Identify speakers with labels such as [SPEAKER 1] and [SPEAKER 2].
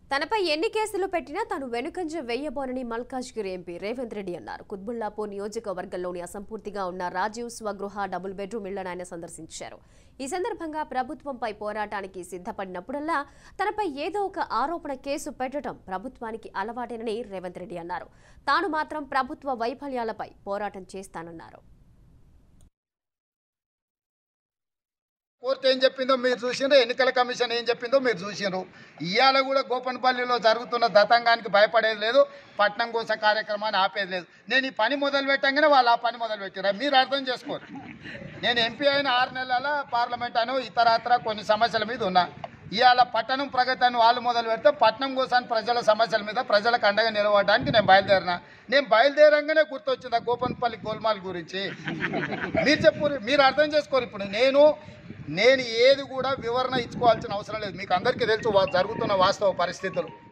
[SPEAKER 1] తనపై ఎన్ని కేసులు పెట్టినా తాను వెనుకంజ వేయబోనని మల్కాజ్గిరి ఎంపీ రేవంత్ రెడ్డి అన్నారు కుత్బుల్లాపూర్ నియోజకవర్గంలోని అసంపూర్తిగా ఉన్న రాజీవ్ స్వగృహ డబుల్ బెడ్రూమ్ ఇళ్లను ఆయన సందర్శించారు ఈ సందర్భంగా ప్రభుత్వంపై పోరాటానికి సిద్ధపడినప్పుడల్లా తనపై ఏదో ఒక ఆరోపణ కేసు పెట్టడం ప్రభుత్వానికి అలవాటేనని రేవంత్ రెడ్డి అన్నారు తాను మాత్రం ప్రభుత్వ వైఫల్యాలపై పోరాటం చేస్తానన్నారు
[SPEAKER 2] కోర్టు ఏం చెప్పిందో మీరు చూసిండ్రు ఎన్నికల కమిషన్ ఏం చెప్పిందో మీరు చూసిండ్రు ఇవాళ కూడా గోపన్పల్లిలో జరుగుతున్న దతంగానికి భయపడేది లేదు పట్నం కోసం కార్యక్రమాన్ని ఆపేది లేదు నేను ఈ పని మొదలు పెట్టంగానే వాళ్ళు ఆ పని మొదలు పెట్టారు మీరు అర్థం చేసుకోరు నేను ఎంపీ అయిన ఆరు నెలల పార్లమెంట్ అను ఇతరత్ర కొన్ని సమస్యల మీద ఉన్నా ఇవాళ పట్టణం ప్రగతి అని వాళ్ళు మొదలు పెడితే పట్నం కోసం ప్రజల సమస్యల మీద ప్రజలకు అండగా నిలవడానికి నేను బయలుదేరినా నేను బయలుదేరంగానే గుర్తొచ్చింది ఆ గోపన్పల్లి గోల్మాల్ గురించి మీరు చెప్పు మీరు అర్థం చేసుకోరు ఇప్పుడు నేను నేను ఏది కూడా వివరణ ఇచ్చుకోవాల్సిన అవసరం లేదు మీకు అందరికీ తెలుసు వా- జరుగుతున్న వాస్తవ పరిస్థితులు